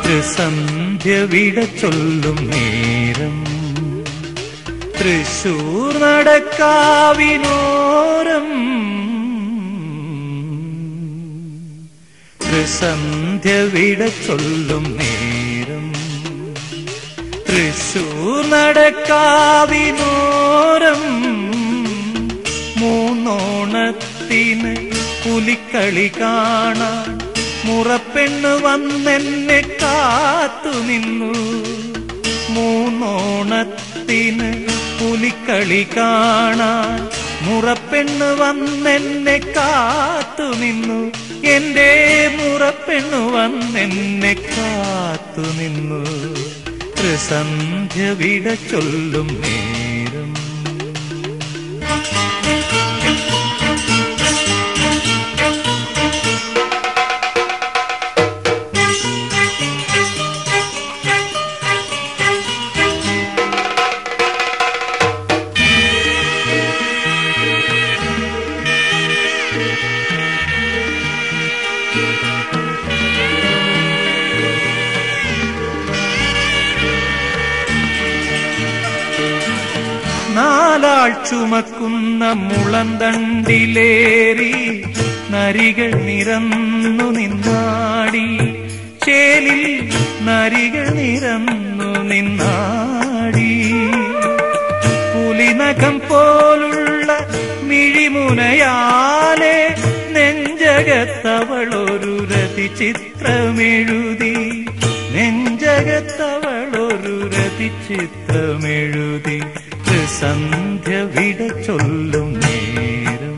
ത്രിസന്ധ്യ വിട ചൊല്ലും നേരം തൃശൂർ നടക്കാവിനോരം ത്രിസന്ധ്യ വിട ചൊല്ലും നേരം തൃശൂർ നടക്കാവിനോരം മൂന്നോണത്തിന് പുലിക്കളി കാണാൻ മുറപ്പെണ്ണ് വന്നെന്നെ കാത്തു നിന്നു മൂന്നോണത്തിന് പുലിക്കളി കാണാൻ മുറപ്പെണ്ണ് വന്നെന്നെ കാത്തു നിന്നു എന്റെ മുറപ്പെണ്ണു വന്നെന്നെ കാത്തു നിന്നു ത്രിസന്ധ്യ വിട ചൊല്ലും നേരം നാലാൾ ചുമക്കുന്ന മുളന്തണ്ടിലേറി നരികൾ നിറന്നു നിന്നാടി ചേലിൽ നരികൾ നിറന്നു നിന്നാടി പുലിനഖം പോലുള്ള മിഴിമുനയാലെ നെഞ്ചകത്തവളൊരു രതി ചിത്രമെഴുതി നെഞ്ചകത്തവളൊരു രതി ചിത്രമെഴുതി സന്ധ്യ വിട ചൊല്ലും നേരം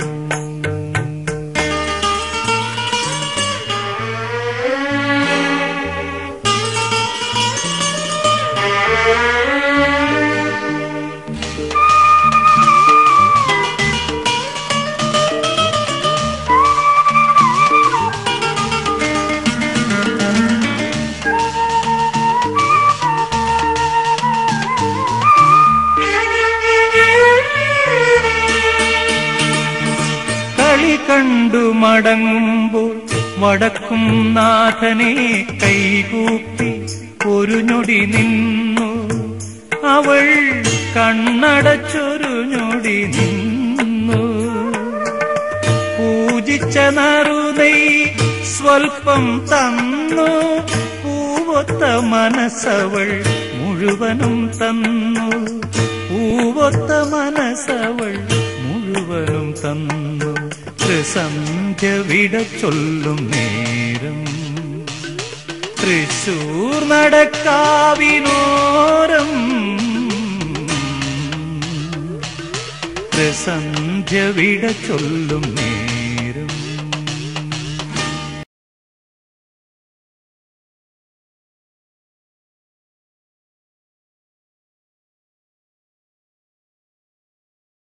കളി കണ്ടു മടങ്ങുമ്പോൾ വടക്കും നാഥനെ കൈകൂപ്പി ഒരു ഞൊടി നിന്നു അവൾ കണ്ണടച്ചൊരു ഞൊടി നിന്നു പൂജിച്ച നറുതൈ സ്വൽപ്പം തന്നു പൂവൊത്ത മനസ്സവൾ മുഴുവനും തന്നു പൂവൊത്ത മനസ്സവൾ മുഴുവനും തന്നു ത്രിസന്ധ്യ വിട ചൊല്ലും നേരം തൃശൂർ നടക്കാവിനോരം ത്രിസന്ധ്യ വിട ചൊല്ലും നേരം